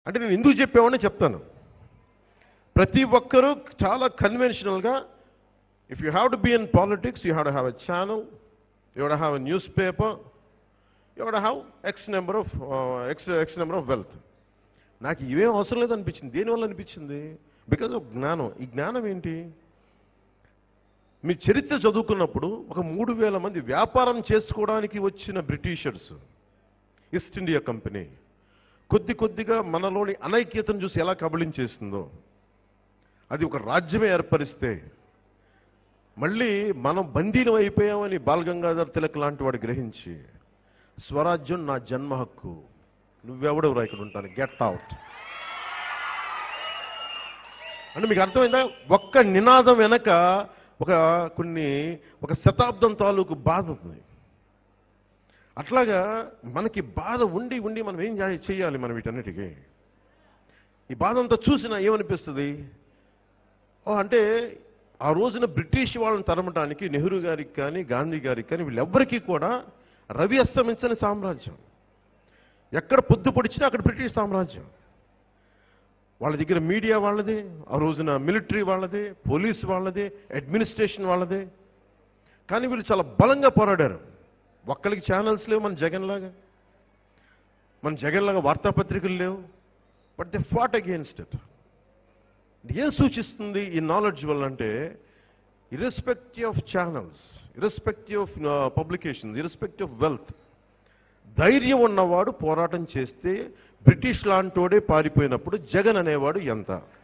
అంటే నేను ఎందుకు చెప్పామని చెప్తాను ప్రతి ఒక్కరూ చాలా కన్వెన్షనల్గా if you have to be in politics you have to have a channel you have have a newspaper you have have X number of X X number of wealth నాకు ఇవేం అవసరం లేదు అనిపించింది దేనివల్ల అనిపించింది బికాజ్ ఆఫ్ జ్ఞానం ఈ జ్ఞానం ఏంటి మీ చరిత్ర చదువుకున్నప్పుడు ఒక మూడు వేల మంది వ్యాపారం చేసుకోవడానికి వచ్చిన బ్రిటిషర్స్ ఈస్ట్ ఇండియా కంపెనీ కొద్ది కొద్దిగా మనలోని అనైక్యతను చూసి ఎలా కబళించేస్తుందో అది ఒక రాజ్యమే ఏర్పరిస్తే మళ్ళీ మనం బందీలం అయిపోయామని బాలగంగాధర్ తిలక్ లాంటి వాడు గ్రహించి స్వరాజ్యం నా జన్మ హక్కు నువ్వెవడెవరా ఇక్కడ ఉంటాను గెట్ అవుట్ అంటే మీకు అర్థమైందా ఒక్క నినాదం వెనక ఒక కొన్ని ఒక శతాబ్దం తాలూకు బాధ ఉంది అట్లాగా మనకి బాధ ఉండి ఉండి మనం ఏం చే- చేయాలి మనం వీటన్నిటికీ ఈ బాధ అంతా చూసినా ఏమనిపిస్తుంది ఓ అంటే ఆ రోజున బ్రిటిష్ వాళ్ళని తరమటానికి నెహ్రూ గారికి కానీ గాంధీ గారికి కానీ వీళ్ళెవ్వరికీ కూడా రవి అస్తమించని సామ్రాజ్యం ఎక్కడ పొద్దు పొడిచినా అక్కడ బ్రిటిష్ సామ్రాజ్యం వాళ్ళ దగ్గర మీడియా వాళ్ళది ఆ రోజున మిలిటరీ వాళ్ళది పోలీస్ వాళ్ళది అడ్మినిస్ట్రేషన్ వాళ్ళది కానీ వీళ్ళు చాలా బలంగా పోరాడారు ఒక్కరికి ఛానల్స్ లేవు మన జగన్ లాగా మన జగన్ లాగా వార్తాపత్రికలు లేవు but they fought against it ఏం సూచిస్తుంది ఈ నాలెడ్జ్ వల్ల అంటే irrespective of channels irrespective of publications irrespective of wealth ధైర్యం ఉన్నవాడు పోరాటం చేస్తే బ్రిటిష్ లాంటోడే పారిపోయినప్పుడు జగన్ అనేవాడు ఎంత